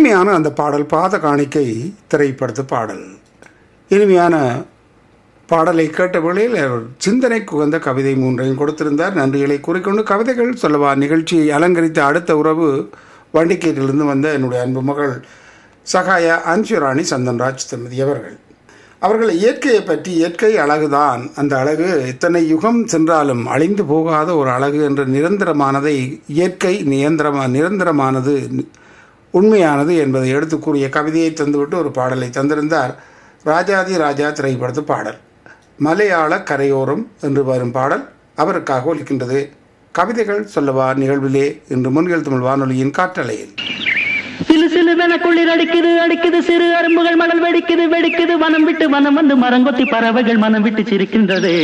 இனிமையான அந்த பாடல் பாத காணிக்கை திரைப்படத்து பாடல் இனிமையான பாடலை கேட்ட வேளையில் அவர் சிந்தனைக்கு உகந்த கவிதை மூன்றையும் கொடுத்திருந்தார் நன்றிகளை கூறிக்கொண்டு கவிதைகள் சொல்லவா நிகழ்ச்சியை அலங்கரித்த அடுத்த உறவு வண்டிக்கேட்டிலிருந்து வந்த என்னுடைய அன்பு மகள் சகாயா அன்சுராணி சந்தன்ராஜ் திருமதி அவர்கள் அவர்கள் இயற்கையை பற்றி இயற்கை அழகுதான் அந்த அழகு இத்தனை யுகம் சென்றாலும் அழிந்து போகாத ஒரு அழகு என்ற நிரந்தரமானதை இயற்கை நிரந்தரமா நிரந்தரமானது உண்மையானது என்பதை எடுத்து கூறிய கவிதையை தந்துவிட்டு ஒரு பாடலை தந்திருந்தார் ராஜாதி ராஜா திரைப்படத்து பாடல் மலையாள கரையோரம் என்று வரும் பாடல் அவருக்காக ஒலிக்கின்றது கவிதைகள் சொல்லவா நிகழ்விலே இன்று முன்கள் தமிழ் வானொலியின் காற்றலையில் சிலு சிலுவென குளிர் அடிக்குது அடிக்குது சிறு அரும்புகள் மணல் வெடிக்குது வெடிக்குது வனம் விட்டு வனம் வந்து மரங்கொத்தி பறவைகள் மனம் விட்டு சிரிக்கின்றது